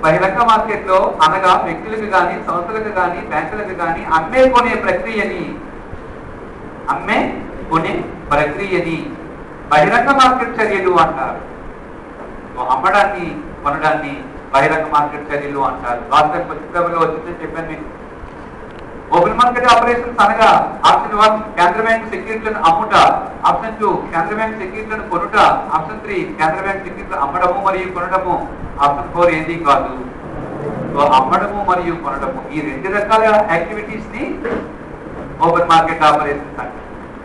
బహిరంగ మార్కెట్లో అనగా వ్యక్తులకు కానీ సంస్థలకు కానీ బ్యాంకులకు కానీ అమ్మే కొనే ప్రక్రియని అమ్మే కొనే ప్రక్రియని బహిరంగ మార్కెట్ చర్యలు అంటారు సో అమ్మడాన్ని కొనడాన్ని బహిరంగ మార్కెట్ చర్యలు అంటారు లాస్ట్ టైం కొద్ది పేపర్లో వచ్చిందని చెప్పాను మీకు ఓపెన్ మార్కెట్ ఆపరేషన్స్ అనగా ఆప్షన్ వన్ కేంద్ర బ్యాంక్ సెక్యూరిటీలను అమ్ముట ఆప్షన్ టూ కేంద్ర బ్యాంక్ సెక్యూరిటీలను కొనుట ఆప్షన్ త్రీ కేంద్ర బ్యాంక్ సెక్యూరిటీలు అమ్మడము మరియు కొనడము ఆప్షన్ ఫోర్ ఏది కాదు సో అమ్మడము మరియు కొనడము ఈ రెండు రకాల యాక్టివిటీస్ ని ఓపెన్ మార్కెట్ ఆపరేషన్స్ అంటారు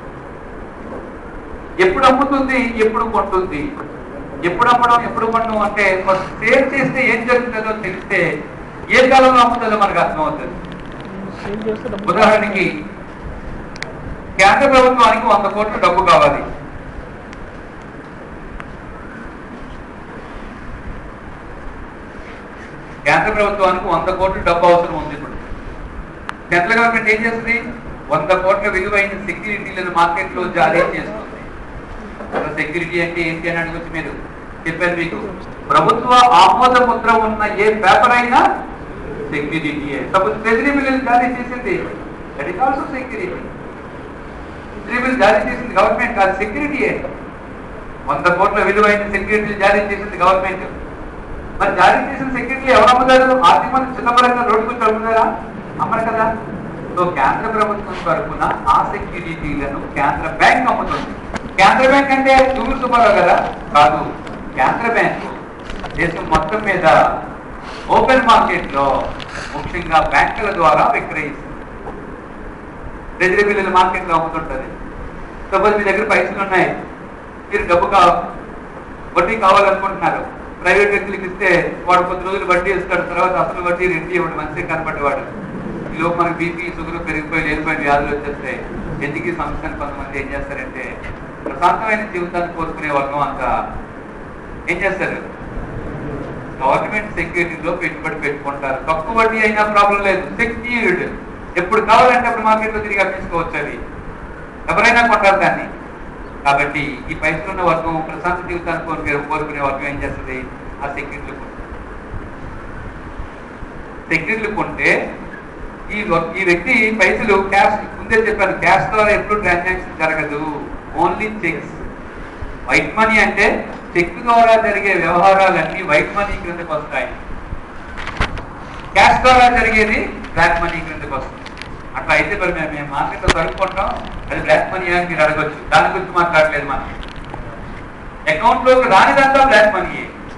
ఎప్పుడు అమ్ముతుంది ఎప్పుడు కొంటుంది ఎప్పుడు అమ్మడం ఎప్పుడు కొనడం అంటే సేల్ చేస్తే ఏం జరుగుతుందో తెలిస్తే ఏ కాలంలో అమ్ముతుందో మనకు అర్థమవుతుంది సేల్ చేస్తే డబ్బు ఉదాహరణకి కేంద్ర ప్రభుత్వానికి వంద కోట్ల డబ్బు కావాలి కేంద్ర ప్రభుత్వానికి వంద కోట్ల డబ్బు అవసరం ఉంది ఇప్పుడు సెంట్రల్ గవర్నమెంట్ ఏం చేస్తుంది వంద కోట్ల విలువైన సెక్యూరిటీలను మార్కెట్లో జారీ చేస్తుంది అసలు సెక్యూరిటీ అంటే ఏంటి అని అడగచ్చు మీరు చెప్పాను మీకు ప్రభుత్వ ఆమోద ముద్ర ఉన్న ఏ పేపర్ అయినా సెక్యూరిటీ సపోజ్ ట్రెజరీ బిల్లు జారీ చేసింది that is also security treasury bill జారీ చేసింది గవర్నమెంట్ కాదు సెక్యూరిటీ వంద కోట్ల విలువైన సెక్యూరిటీలు జారీ చేసింది గవర్నమెంట్ మరి జారీ చేసిన సెక్యూరిటీ ఎవరు అమ్ముతారు ఆర్థిక మంత్రి చిన్నపరంగా రోడ్డుకు వచ్చి అమ్ముతారా అమ్మరు కదా సో కేంద్ర ప్రభుత్వం తరఫున ఆ సెక్యూరిటీలను కేంద్ర బ్యాంక్ అమ్ముతుంది కేంద్ర బ్యాంక్ అంటే దూరు సుమారు కదా కాదు కేంద్ర బ్యాంకు దేశం మొత్తం మీద ఓపెన్ మార్కెట్ లో ముఖ్యంగా బ్యాంకుల ద్వారా విక్రయిస్తుంది ట్రెజరీ బిల్లులు మార్కెట్ లో అమ్ముతుంటది సపోజ్ మీ దగ్గర పైసలు ఉన్నాయి మీరు డబ్బు కావ వడ్డీ కావాలనుకుంటున్నారు ప్రైవేట్ వ్యక్తులకు ఇస్తే వాడు కొద్ది రోజులు వడ్డీ ఇస్తాడు తర్వాత అసలు వడ్డీ రెడ్డి ఇవ్వడు మంచిగా కనపడేవాడు ఈ లోపు మనకి బీపీ షుగర్ పెరిగిపోయి లేనిపోయిన వ్యాధులు వచ్చేస్తాయి ఎందుకు ఈ సమస్యను కొంతమంది ఏం చేస్తారంటే ప్రశాంతమైన జీవితాన్ని కోరుకునే వాళ్ళం అంత ఏం చేస్తారు గవర్నమెంట్ సెక్యూరిటీలో పెట్టుబడి పెట్టుకుంటారు తక్కువ వడ్డీ అయినా ప్రాబ్లం లేదు సెక్యూర్డ్ ఎప్పుడు కావాలంటే అప్పుడు మార్కెట్లో తిరిగి అమ్మేసుకోవచ్చు అవి ఎవరైనా కొంటారు దాన్ని కాబట్టి ఈ పైసలు ఉన్న వర్గం ప్రశాంత జీవితాన్ని కోరుకునే కోరుకునే వర్గం ఏం చేస్తుంది ఆ సెక్యూరిటీలు కొంటుంది సెక్యూరిటీలు కొంటే ఈ వ- ఈ వ్యక్తి పైసలు క్యాష్ ముందే చెప్పాను క్యాష్ ద్వారా ఎప్పుడు ట్రాన్సాక్షన్ జరగదు ఓన్లీ చెక్స్ వైట్ మనీ అంటే చెక్ ద్వారా జరిగే వ్యవహారాలన్నీ వైట్ మనీ క్రిందకు వస్తాయి క్యాష్ ద్వారా జరిగేది బ్లాక్ మనీ క్రిందకు వస్తుంది అట్లా అయితే మరి మేము మేము మార్కెట్లో కనుక్కుంటాం అది బ్లాక్ మనీ అని మీరు అడగొచ్చు దాని గురించి మాట్లాడలేదు మనం అకౌంట్ లోకి రానిదంతా బ్లాక్ మనీ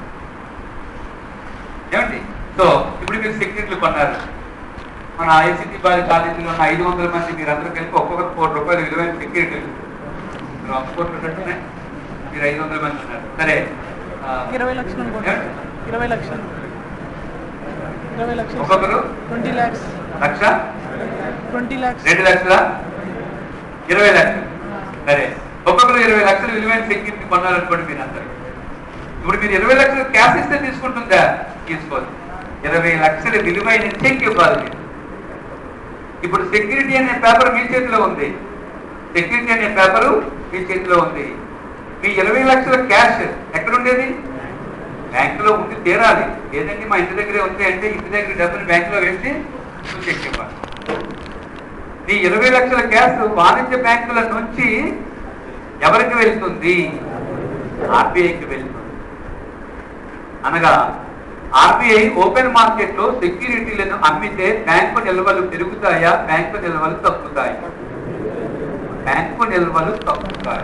ఏమండి సో ఇప్పుడు మీరు సెక్యూరిటీలు కొన్నారు మన ఐసిటి బాలి కాలేజీలో ఉన్న ఐదు వందల మంది మీరు అందరూ కలిపి ఒక్కొక్కరు కోటి రూపాయలు విలువైన సెక్యూరిటీలు మీరు వంద కోట్లు ఉన్నట్టున్నాయి మీరు ఐదు వందల మంది ఉన్నారు సరే ఆ, ఇరవై లక్షలు అనుకోండి ఏమండి? ఇరవై లక్షలు ఇరవై లక్షలు ఒక్కొక్కరు ట్వంటీ ల్యాక్స్ లక్ష ట్వంటీ ల్యాక్స్ రెండు లక్షల ఇరవై లక్షలు సరే ఒక్కొక్కరు ఇరవై లక్షలు విలువైన సెక్యూరిటీ కొన్నారనుకోండి మీరు అందరు ఇప్పుడు మీరు ఇరవై లక్షలు క్యాష్ ఇస్తే తీసుకుంటుందా తీసుకోదు ఇరవై లక్షల విలువైన చెక్ ఇవ్వాలి మీరు ఇప్పుడు సెక్యూరిటీ అనే పేపర్ మీ చేతిలో ఉంది సెక్యూరిటీ అనే పేపరు మీ చేతిలో ఉంది మీ ఇరవై లక్షల క్యాష్ ఎక్కడ ఉండేది బ్యాంకులో ఉండి తీరాలి ఏదండి మా ఇంటి దగ్గరే ఉంది అంటే ఇంటి దగ్గర డబ్బులు బ్యాంకులో వేసి నువ్వు చెక్ ఇవ్వాలి ఈ ఇరవై లక్షల క్యాష్ వాణిజ్య బ్యాంకుల నుంచి ఎవరికి వెళ్తుంది ఆర్బీఐకి వెళ్తుంది అనగా ఆర్బీఐ ఓపెన్ మార్కెట్ లో సెక్యూరిటీలను అమ్మితే బ్యాంకు నిల్వలు పెరుగుతాయా బ్యాంకు నిల్వలు తగ్గుతాయి బ్యాంకు నిల్వలు తగ్గుతాయి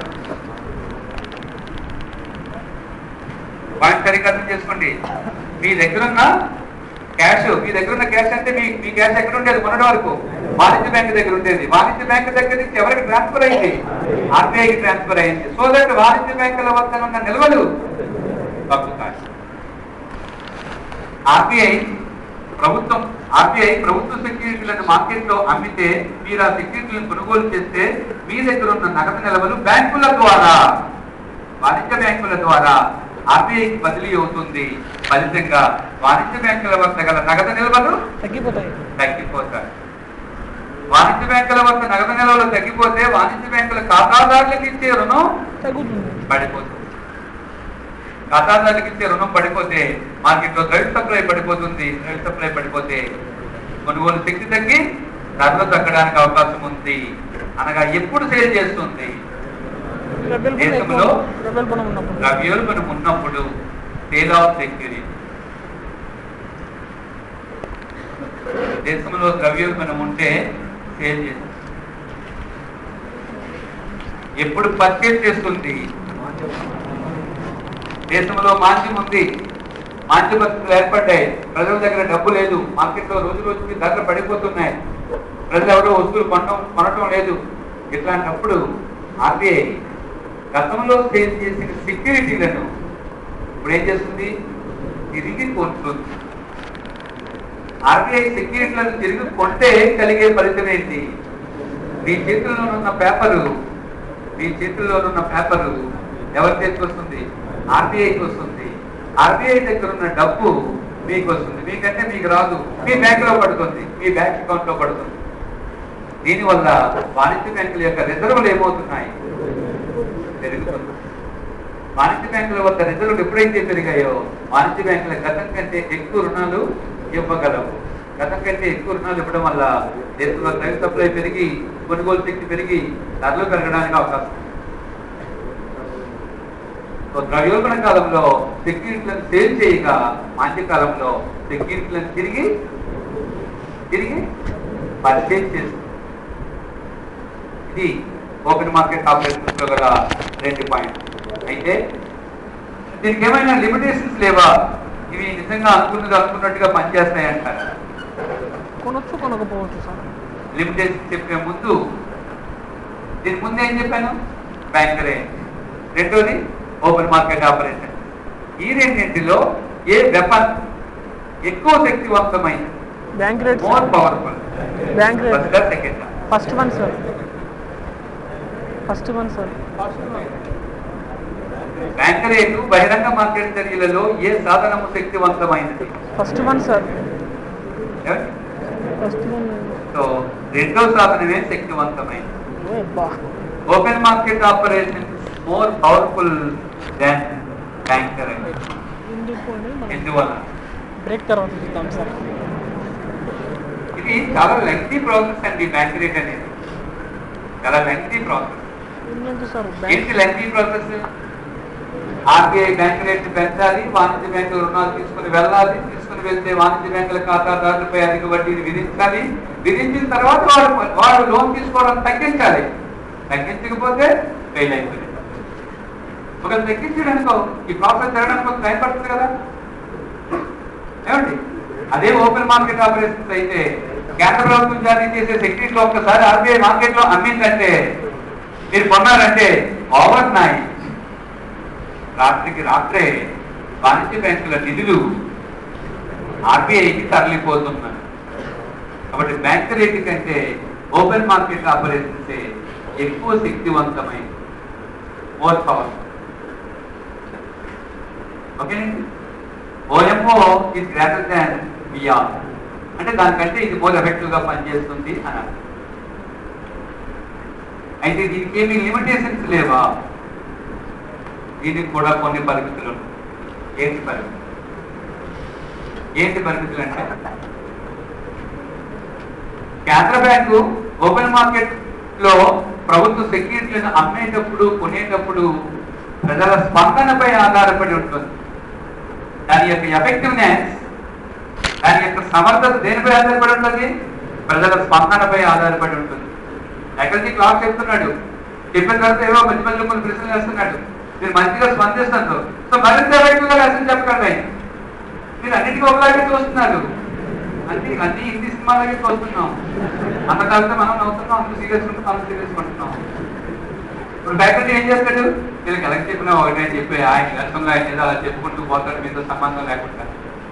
పాయింట్ సరిగ్గా అర్థం చేసుకోండి మీ దగ్గర ఉన్న క్యాష్ మీ దగ్గర ఉన్న క్యాష్ అంటే మీ మీ క్యాష్ ఎక్కడ ఉండేది మొన్నటి వరకు వాణిజ్య బ్యాంక్ దగ్గర ఉండేది వాణిజ్య బ్యాంక్ దగ్గర నుంచి ఎవరికి ట్రాన్స్ఫర్ అయింది ఆర్బీఐకి ట్రాన్స్ఫర్ అయింది సో దట్ వాణిజ్య బ్యాంకుల వద్ద ఉన్న నిల్వలు తగ్గుతాయి ఆర్బీఐ ప్రభుత్వం ఆర్బీఐ ప్రభుత్వ సెక్యూరిటీలను మార్కెట్లో అమ్మితే మీరు ఆ సెక్యూరిటీలను కొనుగోలు చేస్తే మీ దగ్గర ఉన్న నగదు నిల్వలు బ్యాంకుల ద్వారా వాణిజ్య బ్యాంకుల ద్వారా ఆర్బీఐకి బదిలీ అవుతుంది ఫలితంగా వాణిజ్య బ్యాంకుల వద్ద గల నగదు నిల్వలు తగ్గిపోతాయి తగ్గిపోతాయి వాణిజ్య బ్యాంకుల వద్ద నగదు నిల్వలు తగ్గిపోతే వాణిజ్య బ్యాంకుల ఖాతాదారులకు ఇచ్చే రుణం తగ్గుతుంది పడిపోతుంది ఖాతాదారులకు ఇచ్చే రుణం పడిపోతే మార్కెట్లో ద్రవ్య సప్లై పడిపోతుంది ద్రవ్య సప్లై పడిపోతే కొనుగోలు శక్తి తగ్గి ధరలు తగ్గడానికి అవకాశం ఉంది అనగా ఎప్పుడు సేల్ చేస్తుంది ద్రవ్యోల్బణం దేశంలో ఎక్కువ- ద్రవ్యోల్బణం ఉన్నప్పుడు ద్రవ్యోల్బణం ఉన్నప్పుడు సేల్ ఆఫ్ సెక్యూరిటీ దేశంలో ద్రవ్యోల్బణం ఉంటే సేల్ చేస్తుంది ఎప్పుడు పర్చేజ్ చేస్తుంది దేశంలో మాంద్యం ఉంది మాంద్య పరిస్థితులు ఏర్పడ్డాయి ప్రజల దగ్గర డబ్బు లేదు మార్కెట్లో రోజు రోజుకి ధరలు పడిపోతున్నాయి ప్రజలు ఎవరో వస్తువులు కొనడం కొనటం లేదు ఇట్లాంటప్పుడు ఆర్బీఐ గతంలో సేల్ చేసిన సెక్యూరిటీలను ఇప్పుడు ఏం చేస్తుంది తిరిగి కొంటుంది ఆర్బీఐ సెక్యూరిటీలను తిరిగి కొంటే కలిగే ఫలితం ఏంటి మీ చేతుల్లో ఉన్న పేపరు మీ చేతుల్లో ఉన్న పేపరు ఎవరి చేతికి వస్తుంది ఆర్బీఐకి వస్తుంది ఆర్బీఐ దగ్గర ఉన్న డబ్బు మీకు వస్తుంది మీకంటే మీకు రాదు మీ బ్యాంకులో పడుతుంది మీ బ్యాంక్ అకౌంట్ లో పడుతుంది దీనివల్ల వాణిజ్య బ్యాంకుల యొక్క రిజర్వులు ఏమవుతున్నాయి పెరుగుతుంది వాణిజ్య బ్యాంకుల వద్ద రిజర్వులు ఎప్పుడైతే పెరిగాయో వాణిజ్య బ్యాంకుల గతం కంటే ఎక్కువ రుణాలు ఇవ్వగలవు గతం కంటే ఎక్కువ రుణాలు ఇవ్వడం వల్ల దేశంలో ద్రవ్య సప్లై పెరిగి కొనుగోలు శక్తి పెరిగి ధరలు పెరగడానికి అవకాశం ఉంది. సో ద్రవ్యోల్బణ కాలంలో సెక్యూరిటీలను సేల్ చేయగా మాంద్య కాలంలో సెక్యూరిటీలను తిరిగి తిరిగి పర్చేజ్ చేస్తుంది ఇది ఓపెన్ మార్కెట్ ఆపరేషన్స్ లో గల రెండు పాయింట్ అయితే దీనికి ఏమైనా లిమిటేషన్స్ లేవా ఇవి నిజంగా అనుకున్నది అనుకున్నట్టుగా పనిచేస్తాయి అంటారు కొనొచ్చు కొనకపోవచ్చు సార్ లిమిటేషన్స్ చెప్పే ముందు దీని ముందు ఏం చెప్పాను బ్యాంకరే రెండోది ఓపెన్ మార్కెట్ ఆపరేషన్ ఈ రెండింటిలో ఏ వెపన్ ఎక్కువ శక్తివంతమైంది bank rate more powerful bank rate first second first one sir first one sir bank rate బహిరంగ మార్కెట్ చర్యలలో ఏ సాధనము శక్తివంతమైనది ఫస్ట్ వన్ సార్ ఏమండి? ఫస్ట్ వన్ సో రెండో సాధనమే శక్తివంతమైనది ఏ బా open market operation more powerful than bank rate ఇండిపోండి మనం ఎందువల్ల బ్రేక్ తర్వాత చూద్దాం సార్ ఇది చాలా లెంగ్తీ ప్రాసెస్ అండి బ్యాంక్ రేట్ అనేది చాలా లెంగ్తీ ప్రాసెస్ ఏంటంటే సార్ ఏంటి bank lengthy process RBI bank rate పెంచాలి వాణిజ్య బ్యాంకులు రుణాలు తీసుకుని వెళ్ళాలి తీసుకుని వెళ్తే వాణిజ్య బ్యాంకుల ఖాతాదారులపై అధిక వడ్డీని విధించాలి విధించిన తర్వాత వాడు వాడు లోన్ తీసుకోవడం తగ్గించాలి తగ్గించకపోతే ఫెయిల్ అయిపోయింది ఒకవేళ తగ్గించడానికో ఈ ప్రాసెస్ జరగడానికి కొంచెం టైం పడుతుంది కదా ఏమండి అదే ఓపెన్ మార్కెట్ ఆపరేషన్స్ అయితే కేంద్ర ప్రభుత్వం జారీ చేసే సెక్యూరిటీలో ఒక్కసారి ఆర్బీఐ మార్కెట్ లో అమ్మిందంటే మీరు కొన్నారంటే ఓవర్ నైట్ రాత్రికి రాత్రే వాణిజ్య బ్యాంకుల నిధులు ఆర్బీఐకి తరలిపోతున్నాయి కాబట్టి బ్యాంక్ రేటు కంటే ఓపెన్ మార్కెట్ ఆపరేషన్స్ ఎక్కువ శక్తివంతమైన మోర్ పవర్ ఓకేనండి OMO is greater than BR అంటే దానికంటే ఇది మోర్ ఎఫెక్టివ్ గా పనిచేస్తుంది అని అర్థం. అయితే దీనికి ఏమి లిమిటేషన్స్ లేవా దీనికి కూడా కొన్ని పరిమితులు ఉన్నాయి. ఏంటి పరిమితులు ఏంటి పరిమితులు అంటే కేంద్ర బ్యాంకు ఓపెన్ మార్కెట్ లో ప్రభుత్వ సెక్యూరిటీలను అమ్మేటప్పుడు కొనేటప్పుడు ప్రజల స్పందనపై ఆధారపడి ఉంటుంది దాని యొక్క ఎఫెక్టివ్నెస్ దాని యొక్క సమర్థత దేనిపై ఆధారపడి ఉంటుంది ప్రజల స్పందనపై ఆధారపడి ఉంటుంది ఎక్కడికి క్లాస్ చెప్తున్నాడు చెప్పిన తర్వాత ఏవో మంచి మంచి కొన్ని ప్రశ్నలు వేస్తున్నాడు మీరు మంచిగా స్పందిస్తారు సో మరింత ఎఫెక్టివ్ గా లెసన్ చెప్పకండి మీరు అన్నిటికీ ఒకలాగే చూస్తున్నారు అన్ని అన్ని హిందీ సినిమాలకి చూస్తున్నాం అంత కలిసి మనం నవ్వుతున్నాం అంత సీరియస్ ఉంటున్నాం అంత సీరియస్ ఉంటున్నాం ఇప్పుడు ఫ్యాకల్టీ ఏం చేస్తాడు వీళ్ళకి కలెక్ట్ చెప్పినా ఒకటే అని చెప్పి ఆయన లక్ష్యంలో ఆయన ఏదో అలా చెప్పుకుంటూ పోతాడు మీతో సంబంధం లేకుండా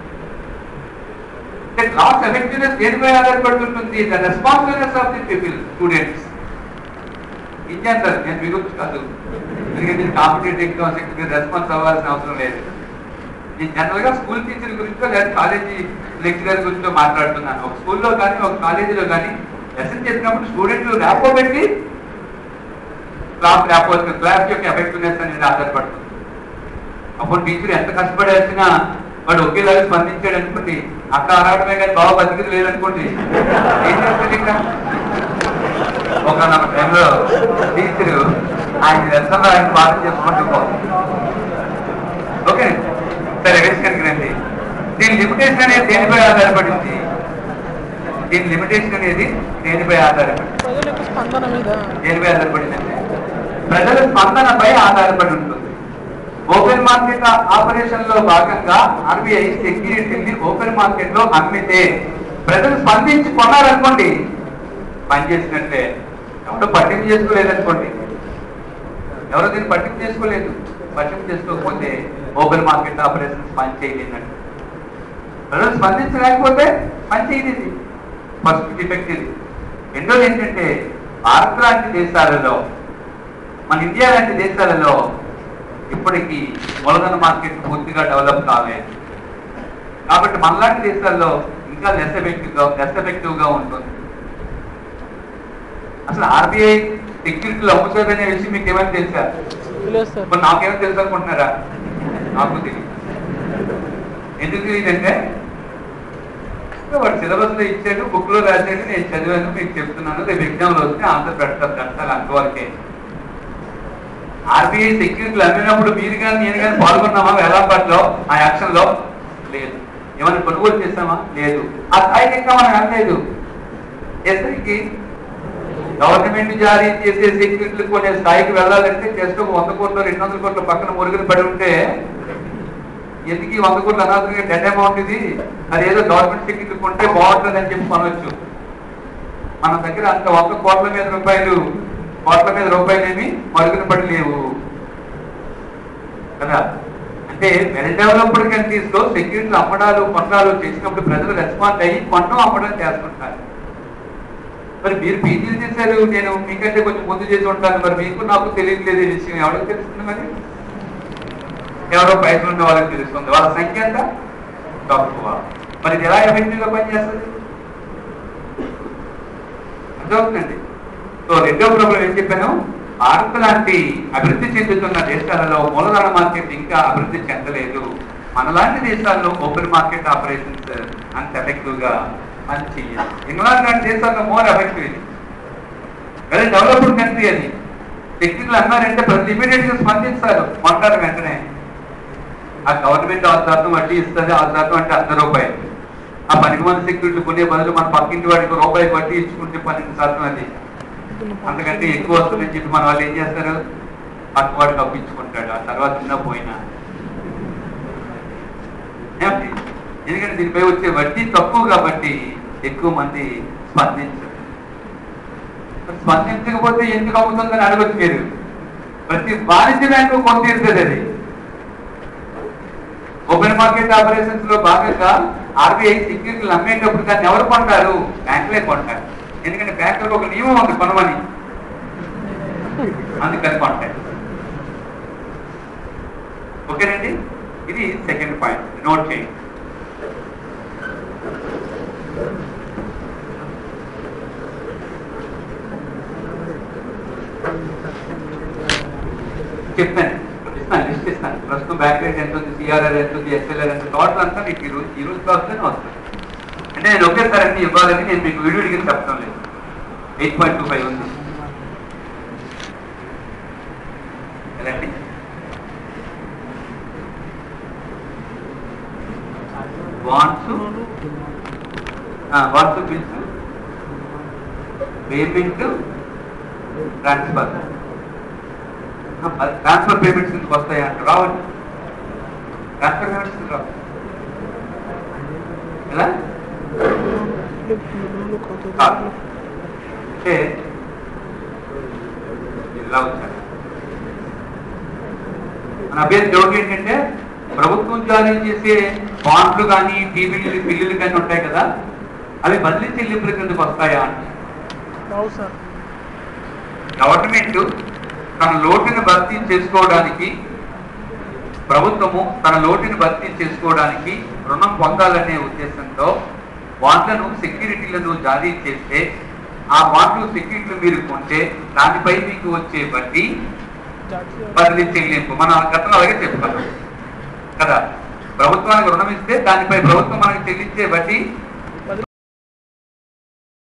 లాస్ ఎఫెక్టివ్నెస్ దేనిపై ఆధారపడుతుంటుంది the responsibilities of the people students ఇచ్చేస్తారు నేను మీకు కాదు ఎందుకంటే కాంపిటేటివ్ ఎగ్జామ్స్ మీరు రెస్పాన్స్ అవ్వాల్సిన అవసరం లేదు నేను జనరల్ గా స్కూల్ టీచర్ గురించో లేదా కాలేజీ లెక్చరర్ గురించో మాట్లాడుతున్నాను ఒక స్కూల్లో కానీ ఒక కాలేజీలో కానీ లెసన్ చెప్పినప్పుడు స్టూడెంట్లు ర్యాపో పెట్టి క్లాస్ ర్యాపో క్లాస్ యొక్క ఎఫెక్టివ్నెస్ అనేది ఆధారపడుతుంది అప్పుడు టీచర్ ఎంత కష్టపడి వచ్చినా వాడు ఒకేలాగా స్పందించాడు అనుకోండి అక్క ఆరాటమే కానీ బాగా బతికిది లేదనుకోండి ఏం చేస్తుంది ఇక్కడ ఒక నమ్మ టైంలో టీచరు ఆయన దర్శనంలో ఆయన పాఠం చేసుకుంటూ పోతుంది ఓకే సరే విషయానికి రండి దీని లిమిటేషన్ అనేది దేనిపై ఆధారపడింది దీని లిమిటేషన్ అనేది దేనిపై ఆధారపడింది ప్రజల యొక్క స్పందన మీద దేనిపై ఆధారపడిందంటే ప్రజల స్పందనపై ఆధారపడి ఉంటుంది ఓపెన్ మార్కెట్ ఆపరేషన్ లో భాగంగా ఆర్బీఐ సెక్యూరిటీని ఓపెన్ మార్కెట్ లో అమ్మితే ప్రజలు స్పందించి కొన్నారనుకోండి పనిచేసినట్లే ఎవరు పట్టింపు చేసుకోలేదనుకోండి ఎవరు దీన్ని పట్టింపు చేసుకోలేదు పట్టింపు చేసుకోకపోతే ఓపెన్ మార్కెట్ ఆపరేషన్స్ పని చేయలేదండి ప్రజలు స్పందించలేకపోతే పని చేయలేదు ఫస్ట్ డిఫెక్ట్ ఇది రెండోది ఏంటంటే భారత్ లాంటి దేశాలలో మన ఇండియా లాంటి దేశాలలో ఇప్పటికీ మూలధన మార్కెట్ పూర్తిగా డెవలప్ కాలేదు కాబట్టి మనలాంటి దేశాల్లో ఇంకా లెస్ ఎఫెక్టివ్ గా లెస్ ఎఫెక్టివ్ గా ఉంటుంది అసలు ఆర్బీఐ సెక్యూరిటీలు అమ్ముతుందనే విషయం మీకు ఏమైనా తెలుసా లేదు సార్ ఇప్పుడు నాకేమో తెలుసు అనుకుంటున్నారా నాకు తెలియదు ఎందుకు తెలియదంటే వాడు సిలబస్ లో ఇచ్చాడు బుక్ లో రాశాడు నేను చదివాను మీకు చెప్తున్నాను రేపు ఎగ్జామ్ లో వస్తే ఆన్సర్ పెడతారు కష్టాలు అంతవరకే ఆర్బీఐ సెక్యూరిటీలు అమ్మినప్పుడు మీరు కానీ నేను కానీ పాల్గొన్నామా వేలాపాట్లో ఆ యాక్షన్ లో లేదు ఏమైనా కొనుగోలు చేస్తామా లేదు ఆ స్థాయికి ఇంకా మనం వెళ్ళలేదు ఎసరికి గవర్నమెంట్ జారీ చేసే సెక్యూరిటీలు కొనే స్థాయికి వెళ్ళాలంటే జస్ట్ ఒక వంద కోట్లు రెండు వందల కోట్ల పక్కన మురుగులు పడి ఉంటే ఎందుకు ఈ వంద కోట్లు అనాథంగా డెడ్ అమౌంట్ ఇది అది ఏదో గవర్నమెంట్ సెక్యూరిటీ కొంటే బాగుంటుంది అని చెప్పి కొనవచ్చు మన దగ్గర అంత వంద కోట్ల మీద రూపాయలు కోట్ల మీద రూపాయలు ఏమి మరుగున పడి లేవు కదా అంటే వెల్ డెవలప్డ్ కంట్రీస్ లో సెక్యూరిటీలు అమ్మడాలు కొనడాలు చేసినప్పుడు ప్రజలు రెస్పాండ్ అయ్యి కొనడం అమ్మడం చేస్తుంటారు మరి మీరు పీజీలు చేశారు నేను మీకంటే కొంచెం ముందు చేసి ఉంటాను మరి మీకు నాకు తెలియట్లేదు ఈ విషయం ఎవరికి తెలుస్తుంది మరి ఎవరో పైసలు ఉన్న వాళ్ళకి తెలుస్తుంది వాళ్ళ సంఖ్య ఎంత తక్కువ మరి ఇది ఎలా ఎఫెక్టివ్ గా పనిచేస్తుంది అర్థమవుతుందండి సో రెండో ప్రాబ్లం ఏం చెప్పాను భారత్ లాంటి అభివృద్ధి చెందుతున్న దేశాలలో మూలధన మార్కెట్ ఇంకా అభివృద్ధి చెందలేదు మనలాంటి దేశాల్లో ఓపెన్ మార్కెట్ ఆపరేషన్స్ అంత ఎఫెక్టివ్ గా పనిచేయదు ఇంగ్లాండ్ లాంటి దేశాల్లో మోర్ ఎఫెక్టివ్ ఇది వెరీ డెవలప్డ్ కంట్రీ అది టెక్నికల్ అన్నారంటే ప్రతి ఇమీడియట్ గా స్పందిస్తారు మాట్లాడరు వెంటనే ఆ గవర్నమెంట్ ఆరు శాతం వడ్డీ ఇస్తుంది ఆరు శాతం అంటే అర్ధ రూపాయలు ఆ పనికి మంది సెక్యూరిటీ కొనే బదులు మన పక్కింటి వాడికి రూపాయి వడ్డీ ఇచ్చుకుంటే పన్నెండు శాతం అది అంతకంటే ఎక్కువ వస్తుందని చెప్పి మన వాళ్ళు ఏం చేస్తారు పక్క వాడికి అప్పించుకుంటాడు ఆ తర్వాత ఉన్న పోయినా ఏమండి? ఎందుకంటే దీనిపై వచ్చే వడ్డీ తక్కువ కాబట్టి ఎక్కువ మంది స్పందించరు మరి స్పందించకపోతే ఎందుకు అవుతుందని అడగచ్చు మీరు ప్రతి వాణిజ్య బ్యాంకు కొంతీరుతుంది అది ఓపెన్ మార్కెట్ ఆపరేషన్స్ లో భాగంగా ఆర్బీఐ సెక్యూరిటీలు అమ్మేటప్పుడు దాన్ని ఎవరు కొంటారు బ్యాంకులే కొంటారు ఎందుకంటే బ్యాంకులకు ఒక నియమం ఉంది కొనమని అందుకని కొంటారు ఓకేనండి ఇది సెకండ్ పాయింట్ నోట్ చేయండి చెప్తాను ఇస్తాను లిస్ట్ ఇస్తాను ప్రస్తుతం బ్యాంక్ రేట్ ఎంత ఉంది సిఆర్ఆర్ ఎంత ఉంది ఎస్ఎల్ఆర్ ఎంత టోటల్ అంతా మీకు ఈ రోజు ఈ రోజు వస్తేనే వస్తుంది అంటే నేను ఒకేసారి అన్ని ఇవ్వాలని నేను మీకు వీడియో అడిగిన చెప్పడం లేదు ఎయిట్ పాయింట్ టూ ఫైవ్ ఉంది ఎలాంటి వాట్స్ వాట్స్ bills payment transfer transfer payments ఎందుకు వస్తాయి అంటే రావండి ట్రాన్స్ఫర్ పేమెంట్స్ ఎందుకు రావు ఎలా కాదు. అంటే ఇలా వచ్చారు మన అభ్యర్థి డౌట్ ఏంటంటే ప్రభుత్వం జారీ చేసే బాండ్లు కానీ టీవీలు బిల్లులు కానీ ఉంటాయి కదా అవి బదిలీ చెల్లింపుల కిందకు వస్తాయా అంటే రావు సార్ గవర్నమెంట్ తన లోటుని భర్తీ చేసుకోవడానికి ప్రభుత్వము తన లోటుని భర్తీ చేసుకోవడానికి రుణం పొందాలనే ఉద్దేశంతో బాండ్లను సెక్యూరిటీలను జారీ చేస్తే ఆ బాండ్లు సెక్యూరిటీలు మీరు కొంటే దానిపై మీకు వచ్చే వడ్డీ జాతీయ బదిలీ చెల్లింపు మనం గతంలో అలాగే చెప్పుకున్నాం కదా ప్రభుత్వానికి రుణం ఇస్తే దానిపై ప్రభుత్వం మనకి చెల్లించే వడ్డీ